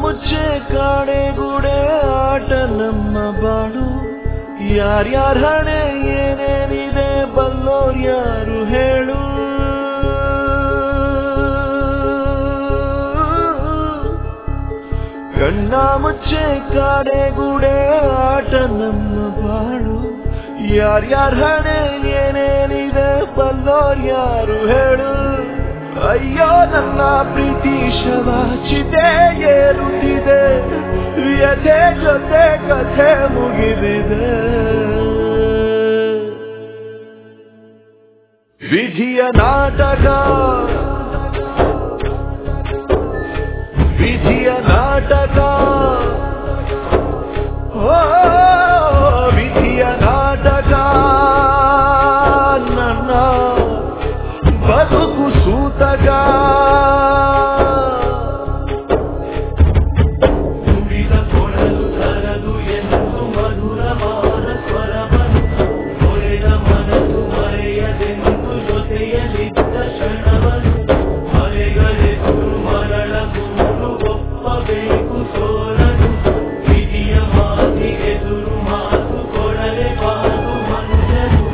ಮುಚ್ಚೆ ಕಾಡೆಗೂಡೆ ಆಟ ನಮ್ಮ ಬಾಳು ಯಾರ್ಯಾರ ಹಣೆ ಏನೇನಿದೆ ಬಲ್ಲೋರ್ ಯಾರು ಹೇಳು ಕಣ್ಣ ಮುಚ್ಚೆ ಕಾಡೆಗೂಡೆ ಆಟ ನಮ್ಮ ಬಾಳು ಯಾರ್ಯಾರ ಹಣೆ ಏನೇನಿದೆ ಬಲ್ಲೋರ್ ಯಾರು ಹೇಳು ಅಯ್ಯೋ ನನ್ನ ಪ್ರೀತಿ ಶವ ಚಿತೆ ಏರುತ್ತಿದೆ ವ್ಯಥೆ ಜೊತೆ ಕಥೆ ಮುಗಿದಿದೆ ವಿಧಿಯ ನಾಟಕ ವಿಧಿಯ ನಾಟಕ ಓ ವಿಧಿಯ ನಾಟಕ ನನ್ನ ಬದುಕು ಸೂತಕ ನುಡಿದ ಕೊಡಲು ತರದು ಎಂದು ಮಧುರವಾದ ಸ್ವರವನ್ನು ಕೊರೆದ ಮನಸ್ಸು ಮರೆಯದೆಂದು ಜೊತೆಯಲ್ಲಿದ್ದ ಕ್ಷಣವನ್ನು ಮರೆಗಳೆದುರು ಮರಳ ಗುಂಡು ಒಪ್ಪಬೇಕು ಸೋಲನು ವಿಧಿಯ ಮಾತಿಗೆದುರು ಮಾತು ಕೊಡಲೇಬಾರದು ಮನುಷ್ಯನು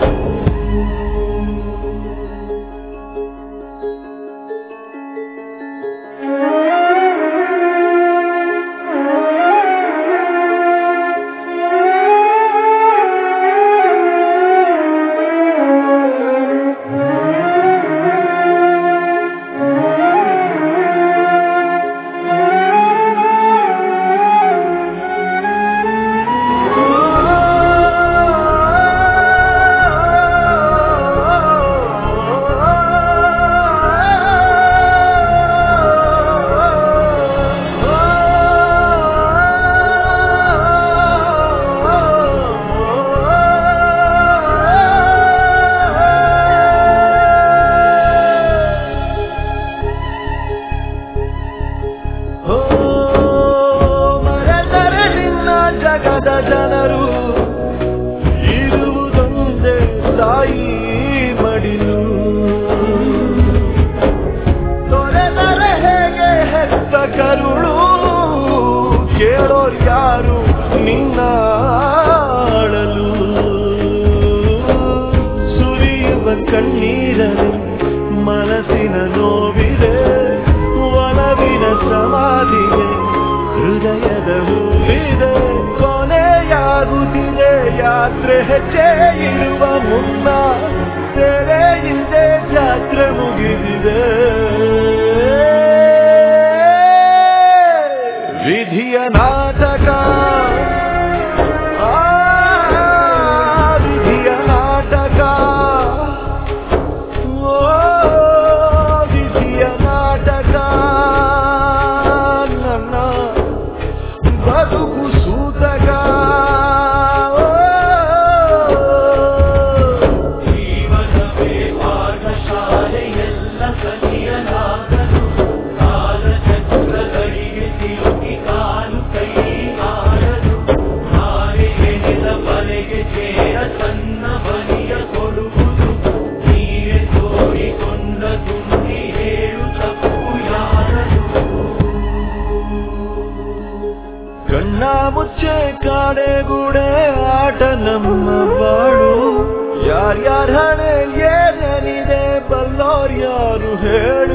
ಓ ಮರೆತರೆ ನಿನ್ನ ಜಗದ ಜನರು ಇರುವುದೊಂದೇ ತಾಯಿ ಮಡಿಲು ತೊರೆದರೆ ಹೇಗೆ ಹೆತ್ತ ಕರುಳು ಕೇಳೋರ್ ಯಾರು ನಿನ್ನ ಆಳಲು ಸುರಿಯುವ ಕಣ್ಣೀರಲು ಮನಸ್ಸಿನ ನೋವಿದೆ ಒಲವಿನ ಸಮಾಧಿಗೆ ಹೃದಯದ ಹೂವಿದೆ ಕೊನೆಯಾಗುತ್ತಿದೆ ಯಾತ್ರೆ ಹೆಜ್ಜೆ ಇರುವ ಮುನ್ನ ತೆರೆ ಹಿಂದೆ ಜಾತ್ರೆ ಮುಗಿದಿದೆ ವಿಧಿಯ ನಾಟಕ ಆ, ವಿಧಿಯ ನಾಟಕ ಓ ವಿಧಿಯ ನಾಟಕ ನನ್ನ ಬದುಕು ಸೂತಕ ಓ, ಜೀವನವೇ ಪಾಠಶಾಲೆಯೆಲ್ಲ ಕಲಿಯಲಾಗದು ಕಾಲ ಚಕ್ರಗಳಿಗೆ ಸಿಲುಕಿ ಕಾಲು ಕೈ ಆಡದು ಹಾಗೆ ಎಣಿದ ಬಲೆಗೆ ಸೇರ ತನ್ನ ಬಲಿಯ ಕೊಡುವುದು ನೀರೆ ತೋಡಿಕೊಂಡ ತುಂಡಿ ಹೇಳು ತಪ್ಪು ಯಾರದು ಕಣ್ಣ ಮುಚ್ಚೆ ಕಾಡೆಗೂಡೆ ಆಟ ನಮ್ಮ ಬಾಳು ಯಾರ್ಯಾರ ಹಣೆ ಏನೇನಿದೆ ಬಲ್ಲೋರ್ ಯಾರು ಹೇಳು